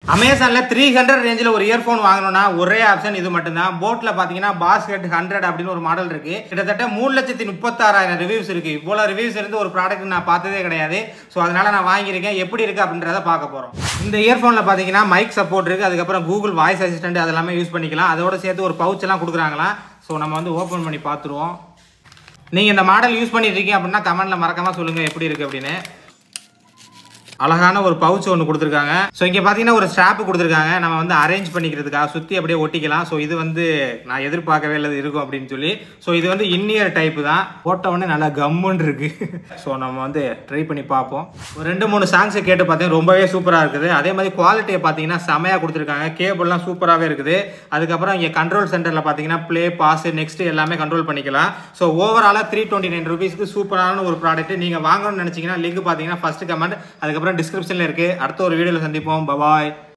அமேசானில் three hundred ரேஞ்சில் ஒரு இயர்ஃபோன் வாங்கணும்னா ஒரே ஆப்ஷன் இது மட்டும்தான் போட்டில் பார்த்தீங்கன்னா பாஸ்கெட் ஹண்ட்ரட் அப்படின்னு ஒரு மாடல் இருக்கு கிட்டத்தட்ட மூணு லட்சத்தி முப்பத்தாறாயிரம் ரிவ்யூஸ் இருக்கு இவ்வளோ ரிவ்யூஸ் இருந்து ஒரு ப்ராடக்ட் நான் பார்த்ததே கிடையாது ஸோ அதனால நான் வாங்கியிருக்கேன் எப்படி இருக்கு அப்படின்றத பார்க்க போகிறோம் இந்த இயர்ஃபோனில் பார்த்தீங்கன்னா மைக் சப்போர்ட் இருக்கு அதுக்கப்புறம் கூகுள் வாய்ஸ் அசிஸ்டன்ட் அதெல்லாமே யூஸ் பண்ணிக்கலாம் அதோட சேர்த்து ஒரு பவுச் எல்லாம் கொடுக்குறாங்களாம் ஸோ நம்ம வந்து ஓப்பன் பண்ணி பார்த்துருவோம் நீங்கள் இந்த மாடல் யூஸ் பண்ணிட்டு இருக்கீங்க அப்படின்னா கமெண்ட்ல மறக்காம சொல்லுங்க எப்படி இருக்கு அப்படின்னு அழகான ஒரு பவுச் ஒன்று கொடுத்துருக்காங்க ஸோ இங்கே பார்த்தீங்கன்னா ஒரு ஸ்ட்ராப் கொடுத்துருக்காங்க நம்ம வந்து அரேஞ்ச் பண்ணிக்கிறதுக்காக சுற்றி அப்படியே ஒட்டிக்கலாம் ஸோ இது வந்து நான் எதிர்பார்க்கவே இல்லை இது இருக்கும் அப்படின்னு சொல்லி ஸோ இது வந்து இன்னியர் டைப் தான் போட்ட உடனே நல்லா கம்முன்னு இருக்கு ஸோ நம்ம வந்து ட்ரை பண்ணி பார்ப்போம் ஒரு ரெண்டு மூணு சாங்ஸை கேட்டு பார்த்தேன் ரொம்பவே சூப்பராக இருக்குது அதே மாதிரி குவாலிட்டியை பார்த்தீங்கன்னா செமையாக கொடுத்துருக்காங்க கேபிள்லாம் சூப்பராகவே இருக்குது அதுக்கப்புறம் இங்கே கண்ட்ரோல் சென்டரில் பார்த்தீங்கன்னா ப்ளே பாஸ் நெக்ஸ்ட் எல்லாமே கண்ட்ரோல் பண்ணிக்கலாம் ஸோ ஓவராலாக த்ரீ டுவெண்ட்டி நைன் ருபீஸ்க்கு சூப்பரான ஒரு ப்ராடக்ட் நீங்கள் வாங்கணும்னு நினச்சிங்கன்னா லிங்க் பார்த்தீங்கன்னா ஃபர்ஸ்ட் கமெண்ட் அதுக்கப்புறம் டிஸ்கிரிப்ஷனில் இருக்குது அடுத்த ஒரு வீடியோவில் சந்திப்போம் பபாய்